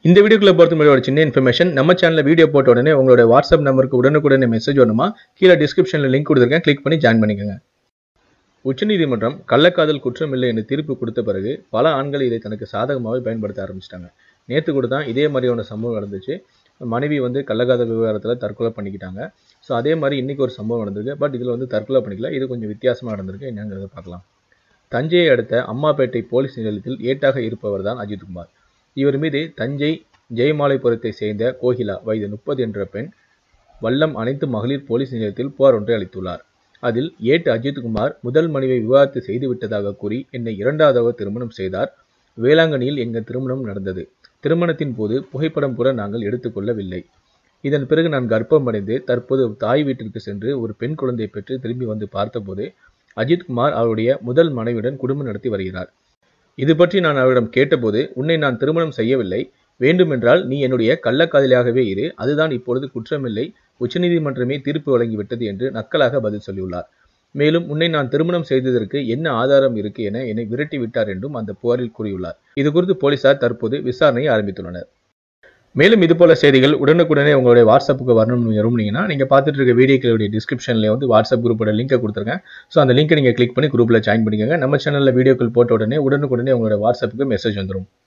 இந்த வீடியோக்குள்ள பொறுத்த முடியும் ஒரு சின்ன இன்ஃபர்மேஷன் நம்ம சேனலில் வீடியோ போட்ட உடனே உங்களோட வாட்ஸ்அப் நம்பருக்கு உடனுக்குடனே மெசேஜ் வரணுமா கீழே டிஸ்கிரிப்ஷனில் லிங்க் கொடுத்துருக்கேன் கிளிக் பண்ணி ஜாயின் பண்ணிக்கோங்க உச்சநீதிமன்றம் கள்ளக்காதல் குற்றமில்லை என்று தீர்ப்பு கொடுத்த பிறகு பல ஆண்கள் இதை தனக்கு சாதகமாகவே பயன்படுத்த ஆரம்பிச்சிட்டாங்க நேற்று கூட தான் இதே மாதிரியான சம்பவம் நடந்துச்சு மனைவி வந்து கள்ளக்காதல் விவகாரத்தில் தற்கொலை பண்ணிக்கிட்டாங்க ஸோ அதே மாதிரி இன்னைக்கு ஒரு சம்பவம் நடந்திருக்கு பட் இதில் வந்து தற்கொலை பண்ணிக்கல இது கொஞ்சம் வித்தியாசமாக நடந்திருக்கு என்னங்கிறத பார்க்கலாம் தஞ்சையை அடுத்த அம்மாப்பேட்டை போலீஸ் நிலையத்தில் ஏட்டாக இருப்பவர் தான் அஜித்குமார் இவர் மீது தஞ்சை ஜெயமாலைபுரத்தை சேர்ந்த கோகிலா வயது முப்பது என்ற பெண் வல்லம் அனைத்து மகளிர் போலீஸ் நிலையத்தில் புகார் ஒன்றை அளித்துள்ளார் அதில் ஏட்டு அஜித்குமார் முதல் மனைவியை விவாகரத்து செய்து விட்டதாக கூறி என்னை இரண்டாவது திருமணம் செய்தார் வேளாங்கண்ணியில் எங்கள் திருமணம் நடந்தது திருமணத்தின் போது புகைப்படம் கூட நாங்கள் எடுத்துக்கொள்ளவில்லை இதன் பிறகு நான் கர்ப்பமடைந்து தற்போது தாய் வீட்டிற்கு சென்று ஒரு பெண் குழந்தை பெற்று திரும்பி வந்து பார்த்தபோது அஜித்குமார் அவருடைய முதல் மனைவியுடன் குடும்பம் நடத்தி வருகிறார் இது பற்றி நான் அவரிடம் கேட்டபோது உன்னை நான் திருமணம் செய்யவில்லை வேண்டுமென்றால் நீ என்னுடைய கள்ளக்காதலியாகவே இரு அதுதான் இப்பொழுது குற்றமில்லை உச்சநீதிமன்றமே தீர்ப்பு வழங்கிவிட்டது என்று நக்கலாக பதில் சொல்லியுள்ளார் மேலும் உன்னை நான் திருமணம் செய்ததற்கு என்ன ஆதாரம் இருக்கு என என்னை விரட்டி விட்டார் என்றும் அந்த புகாரில் கூறியுள்ளார் இது குறித்து போலீசார் தற்போது விசாரணையை ஆரம்பித்துள்ளனர் மேலும் இது போல செய்திகள் உடனுக்குடனே உங்களுடைய வாட்ஸ்அப்புக்கு வரணும்னு விரும்புனீங்கன்னா நீங்கள் பார்த்துட்டு இருக்க வீடியோக்களுடைய டிஸ்கிரிப்ஷனில் வந்து வாட்ஸ்அப் குரூப்போட லிங்கை கொடுத்துருக்கேன் ஸோ அந்த லிங்கை நீங்கள் கிளிக் பண்ணி குரூப்பில் ஜாயின் பண்ணிக்கோங்க நம்ம சேனலில் வீடியோக்கள் போட்ட உடனே உடனுக்குடனே உங்களோட வாட்ஸ்அப்புக்கு மெசேஜ் வந்துடும்